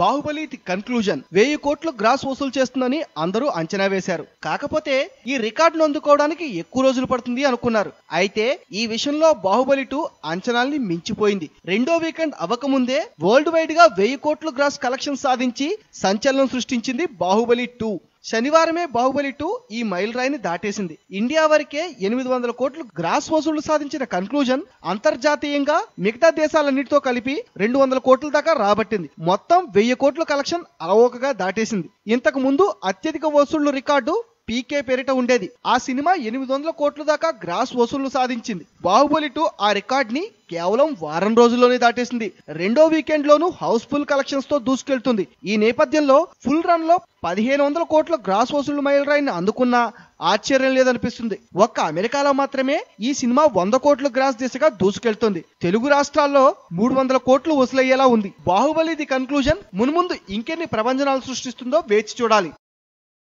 Baahubali the conclusion వెయ్యి కోట్లు gross వసూలు చేస్తుందని అందరూ అంచనా వేశారు కాకపోతే ఈ రికార్డును అందుకోవడానికి ఎక్కువ రోజులు పడుతుంది అనుకున్నారు అయితే ఈ విషయంలో బాహుబలి టూ అంచనాల్ని మించిపోయింది రెండో వీకెండ్ అవ్వకముందే వరల్డ్ వైడ్ గా వెయ్యి కోట్లు గ్రాస్ కలెక్షన్ సాధించి సంచలనం సృష్టించింది బాహుబలి టూ శనివారమే బాహుబలి టూ ఈ మైల్ రాయిని దాటేసింది ఇండియా వరకే ఎనిమిది వందల కోట్లు గ్రాస్ వసూళ్లు సాధించిన కన్క్లూజన్ అంతర్జాతీయంగా మిగతా దేశాలన్నిటితో కలిపి రెండు వందల కోట్ల దాకా రాబట్టింది మొత్తం వెయ్యి కోట్ల కలెక్షన్ అలవోకగా దాటేసింది ఇంతకు ముందు అత్యధిక వసూళ్లు రికార్డు పీకే పేరిట ఉండేది ఆ సినిమా ఎనిమిది వందల కోట్ల దాకా గ్రాస్ వసూళ్లు సాధించింది బాహుబలి టూ ఆ రికార్డ్ ని కేవలం వారం రోజుల్లోనే దాటేసింది రెండో వీకెండ్ లోను హౌస్ఫుల్ కలెక్షన్స్ తో దూసుకెళ్తుంది ఈ నేపథ్యంలో ఫుల్ రన్ లో పదిహేను వందల కోట్ల గ్రాస్ వసూళ్లు మైల్ రాయిని అందుకున్నా ఆశ్చర్యం లేదనిపిస్తుంది ఒక్క అమెరికాలో మాత్రమే ఈ సినిమా వంద కోట్ల గ్రాస్ దిశగా దూసుకెళ్తుంది తెలుగు రాష్ట్రాల్లో మూడు వందల కోట్లు వసూలయ్యేలా ఉంది బాహుబలి ది కన్క్లూజన్ మున్ముందు ఇంకెన్ని ప్రభంజనాలు సృష్టిస్తుందో వేచి చూడాలి